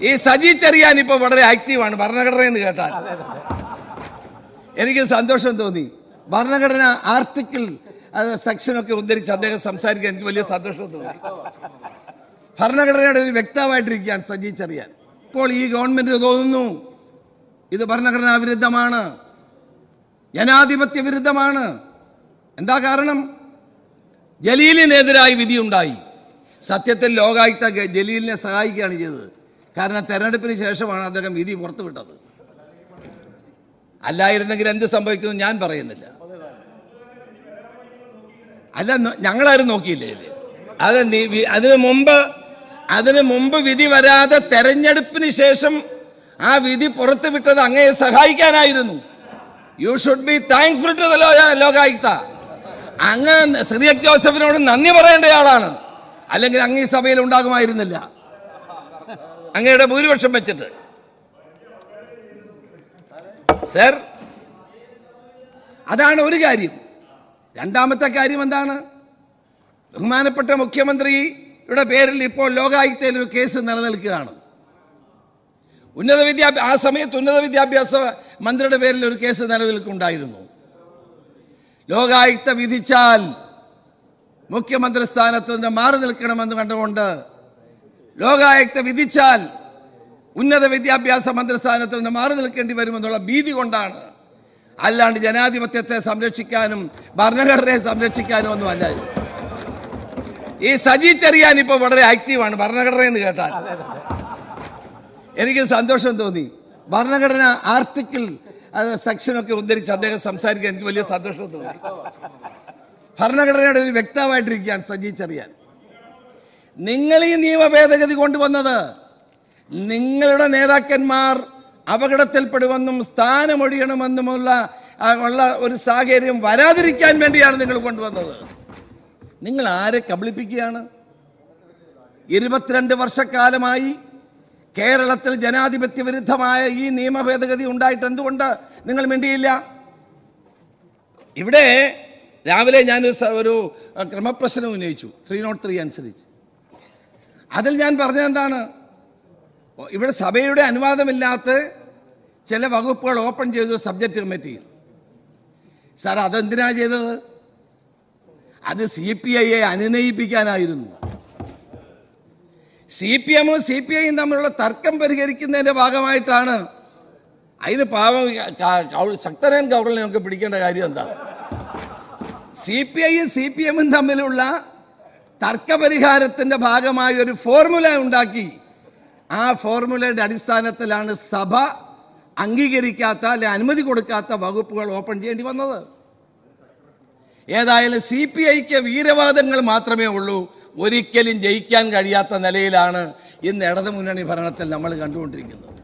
ഈ സജി ചെറിയാൻ ഇപ്പൊ വളരെ ആക്റ്റീവാണ് ഭരണഘടന എന്ന് കേട്ടാൽ എനിക്ക് സന്തോഷം തോന്നി ഭരണഘടന ആർട്ടിക്കിൾ സെക്ഷനൊക്കെ ഉദ്ധരിച്ച് അദ്ദേഹം സംസാരിക്കാൻ എനിക്ക് വലിയ സന്തോഷം തോന്നി ഭരണഘടനയുടെ ഒരു വ്യക്തമായിട്ടിരിക്കുകയാണ് സജി ചെറിയാൻ ഇപ്പോൾ ഈ ഗവൺമെന്റ് തോന്നുന്നു ഇത് ഭരണഘടനാ വിരുദ്ധമാണ് ജനാധിപത്യ വിരുദ്ധമാണ് എന്താ കാരണം ജലീലിനെതിരായി വിധിയുണ്ടായി സത്യത്തിൽ ലോകായുക്ത ഗ- ജലീലിനെ സഹായിക്കുകയാണ് ചെയ്തത് കാരണം തെരഞ്ഞെടുപ്പിന് ശേഷമാണ് അദ്ദേഹം വിധി പുറത്തുവിട്ടത് അല്ലായിരുന്നെങ്കിൽ എന്ത് സംഭവിക്കുന്നു ഞാൻ പറയുന്നില്ല അല്ല നോ- ഞങ്ങളാരും നോക്കിയില്ലേ ഇത്? അത് നീ വി- അതിനു മുമ്പ് അതിനു മുമ്പ് വിധി വരാതെ തെരഞ്ഞെടുപ്പിന് ശേഷം ആ വിധി പുറത്തുവിട്ടത് അങ്ങയെ സഹായിക്കാനായിരുന്നു you should be thankful to the Lokayukta അങ്ങ് സിറിയക് ജോസഫിനോട് നന്ദി പറയേണ്ടയാളാണ് അല്ലെങ്കിൽ അങ്ങ് ഈ സഭയിൽ ഉണ്ടാകുമായിരുന്നില്ല അങ്ങയുടെ ഭൂരിപക്ഷം വെച്ചിട്ട് സർ അതാണ് ഒരു കാര്യം രണ്ടാമത്തെ കാര്യം എന്താണ് ബഹുമാനപ്പെട്ട മുഖ്യമന്ത്രിയുടെ പേരിൽ ഇപ്പോൾ ലോകായുക്തയിൽ ഒരു കേസ് നിലനിൽക്കുകയാണ് ഉന്നത വിദ്യാഭ്യാസ ആ സമയത്ത് ഉന്നത വിദ്യാഭ്യാസ മന്ത്രിയുടെ പേരിൽ ഒരു കേസ് നിലനിൽക്കുണ്ടായിരുന്നു ലോകായുക്ത വിധിച്ചാൽ മുഖ്യമന്ത്രി സ്ഥാനത്ത് നിന്ന് മാറി നിൽക്കണമെന്ന് കണ്ടുകൊണ്ട് ലോകായുക്ത വിധിച്ചാൽ ഉന്നത വിദ്യാഭ്യാസ മന്ത്രിസ്ഥാനത്ത് നിന്ന് മാറി നിൽക്കേണ്ടി വരുമെന്നുള്ള ഭീതി കൊണ്ടാണ് അല്ലാണ്ട് ജനാധിപത്യത്തെ സംരക്ഷിക്കാനും ഭരണഘടനയെ സംരക്ഷിക്കാനും ഒന്നും അല്ലായിരുന്നു ഈ സജി ചെറിയാൻ ഇപ്പോൾ വളരെ ആക്റ്റീവാണ് ഭരണഘടന എന്ന് കേട്ടാൽ എനിക്ക് സന്തോഷം തോന്നി ഭരണഘടന ആർട്ടിക്കിൾ സെക്ഷനൊക്കെ ഉദ്ധരിച്ച് അദ്ദേഹം സംസാരിക്കാൻ എനിക്ക് വലിയ സന്തോഷം തോന്നി ഭരണഘടനയുടെ ഒരു വ്യക്തമായിട്ടിരിക്കുകയാണ് സജി ചെറിയാൻ നിങ്ങൾ ഈ നിയമ ഭേദഗതി കൊണ്ടുവന്നത് നിങ്ങളുടെ നേതാക്കന്മാർ അപകടത്തിൽപ്പെടുമെന്നും സ്ഥാനമൊഴിയണമെന്നുമുള്ള ആ, ഉള്ള ഒരു സാഹചര്യം വരാതിരിക്കാൻ വേണ്ടിയാണ് നിങ്ങൾ കൊണ്ടുവന്നത് നിങ്ങൾ ആരെ കബളിപ്പിക്കുകയാണ് ഇരുപത്തിരണ്ട് വർഷക്കാലമായി കേരളത്തിൽ ജനാധിപത്യ വിരുദ്ധമായ ഈ നിയമ ഭേദഗതി ഉണ്ടായിട്ട് എന്തുകൊണ്ട് നിങ്ങൾ മിണ്ടിയില്ല ഇവിടെ രാവിലെ ഞാനൊരു സ- ഒരു അഹ്, ക്രമപ്രശ്നം ഉന്നയിച്ചു ത്രീ നോട്ട് ത്രീ അനുസരിച്ച് അതിൽ ഞാൻ പറഞ്ഞത് എന്താണ് ഓ, ഇവിടെ സഭയുടെ അനുവാദമില്ലാത്ത ചില വകുപ്പുകൾ ഓപ്പൺ ചെയ്തു സബ്ജക്റ്റ് കമ്മിറ്റിയിൽ സാർ അതെന്തിനാണ് ചെയ്തത് അത് സി പി ഐയെ അനുനയിപ്പിക്കാനായിരുന്നു സി പി എമ്മും സി പി ഐയും തമ്മിലുള്ള തർക്കം പരിഹരിക്കുന്നതിന്റെ ഭാഗമായിട്ടാണ് അതിന് പാവം ക- കൗ- ശക്തനാൻ കൗറലിനെ നമുക്ക് പിടിക്കേണ്ട കാര്യം എന്താ സി പി ഐയും സി പി എമ്മും തമ്മിലുള്ള തർക്കപരിഹാരത്തിന്റെ ഭാഗമായി ഒരു ഫോർമുല ഉണ്ടാക്കി ആ ഫോർമുലയുടെ അടിസ്ഥാനത്തിലാണ് സഭ അംഗീകരിക്കാത്ത അല്ലെ അനുമതി കൊടുക്കാത്ത വകുപ്പുകൾ ഓപ്പൺ ചെയ്യേണ്ടി വന്നത് ഏതായാലും സി പി ഐക്ക് വീരവാദങ്ങൾ മാത്രമേ ഉള്ളൂ ഒരിക്കലും ജയിക്കാൻ കഴിയാത്ത നിലയിലാണ് ഇന്ന് ഇടതുമുന്നണി ഭരണത്തിൽ നമ്മൾ കണ്ടുകൊണ്ടിരിക്കുന്നത്